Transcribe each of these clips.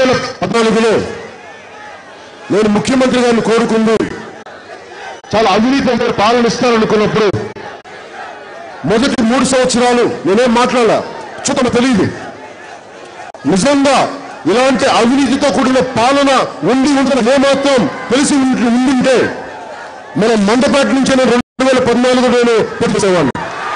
వేల పద్నాలుగులో నేను ముఖ్యమంత్రి గారిని కోరుకుంది చాలా అవినీతి పాలన ఇస్తారనుకున్నప్పుడు మొదటి మూడు సంవత్సరాలు నేనేం మాట్లాడాల చూద్దాం తెలియదు నిజంగా ఇలాంటి అవినీతితో కూడిన పాలన ఉండి ఉందని ఏమాత్రం తెలిసి ఉండి- ఉండింటే మన మందపాటి నుంచి నేను రెండు వేల పద్నాలుగు నేను పెట్టేసేవాడిని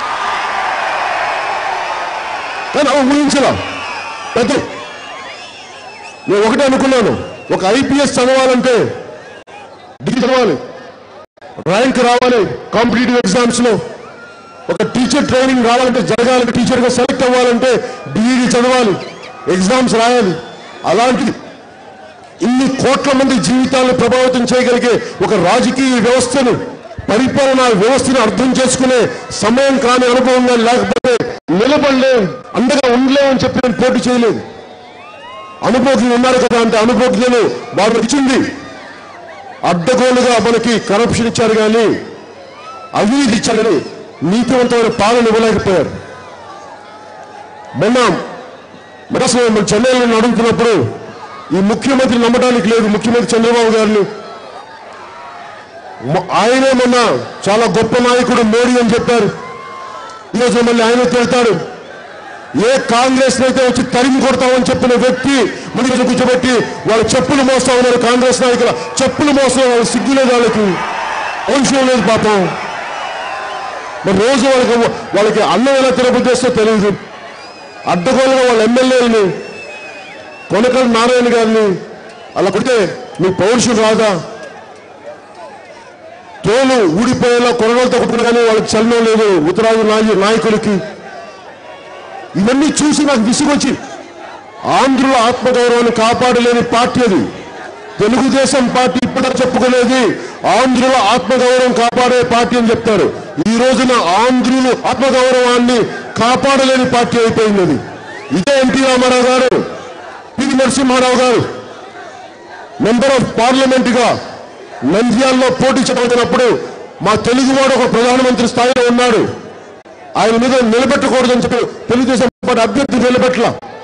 కానీ అవి ఊహించలా పెద్ద నేను ఒకటే అనుకున్నాను ఒక ఐపీఎస్ చదవాలంటే డిగ్రీ చదవాలి ర్యాంక్ రావాలి కాంపిటేటివ్ ఎగ్జామ్స్ లో ఒక టీచర్ ట్రైనింగ్ రావాలంటే జరగాలంటే టీచర్ గా సెలెక్ట్ అవ్వాలంటే డిఈడి చదవాలి ఎగ్జామ్స్ రాయాలి అలాంటిది ఇన్ని కోట్ల మంది జీవితాలను ప్రభావితం చేయగలిగే ఒక రాజకీయ వ్యవస్థను పరిపాలనా వ్యవస్థను అర్థం చేసుకునే సమయం కాని అనుభవం కానీ లేకపోతే నిలబడలేం అండగా ఉండలేమని చెప్పి నేను పోటీ చేయలేదు అనుభోగులు ఉన్నారు కదా అంటే అనుభోగులను వారు ఇచ్చింది అడ్డగోలుగా మనకి కరప్షన్ ఇచ్చారు కానీ అవినీతి ఇచ్చారని నీతివంతమైన పాలన ఇవ్వలేకపోయారు మొన్న మరసలు మన చెన్నైలో నన్ను అడుగుతున్నప్పుడు ఈ ముఖ్యమంత్రి నమ్మడానికి లేదు ముఖ్యమంత్రి చంద్రబాబు గారిని మ- ఆయనే మొన్న చాలా గొప్ప నాయకుడు మోడీ అని చెప్పారు ఈరోజు మళ్ళీ ఆయన తిడతాడు ఏ కాంగ్రెస్ అయితే వచ్చి తరిమి కొడతామని చెప్పిన వ్యక్తి మన మీద కూర్చోబెట్టి వాళ్ళ చెప్పులు మోస్తా ఉన్నారు కాంగ్రెస్ నాయకుల చెప్పులు మోసం వాళ్ళ సిగ్గు లేదు వాళ్ళకి అవసరం లేదు పాపం మరి రోజు వాళ్ళకి వాళ్ళకి అన్నం ఎలా తిరగబుద్ధి చేస్తే తెలియదు అడ్డగోలుగా వాళ్ళ ఎమ్మెల్యేలని కొనకల్ నారాయణ గారిని అలా కొడితే మీ పౌరుషం రాదా తోలు ఊడిపోయేలా కొనగలతో కొట్టుకుని కానీ వాళ్ళకి చలనం లేదు ఉత్తరాది నాయ నాయకులకి ఇవన్నీ చూసి నాకు విసుగొచ్చి ఆంధ్రుల ఆత్మగౌరవాన్ని కాపాడలేని పార్టీ అది తెలుగుదేశం పార్టీ ఇప్పుడు చెప్పుకునేది ఆంధ్రుల ఆత్మగౌరవం కాపాడే పార్టీ అని చెప్తారు ఈ రోజున ఆంధ్రులు ఆత్మగౌరవాన్ని కాపాడలేని పార్టీ అయిపోయింది అది ఇదే ఎన్టీ రామారావు గారు పివి నరసింహారావు గారు మెంబర్ ఆఫ్ పార్లమెంట్ గా నంద్యాలలో పోటీ చేయబడినప్పుడు మా తెలుగువాడు ఒక ప్రధానమంత్రి స్థాయిలో ఉన్నాడు ఆయన మీద నిలబెట్టకూడదని చెప్పి తెలుగుదేశం పార్టీ అభ్యర్థి నిలబెట్టల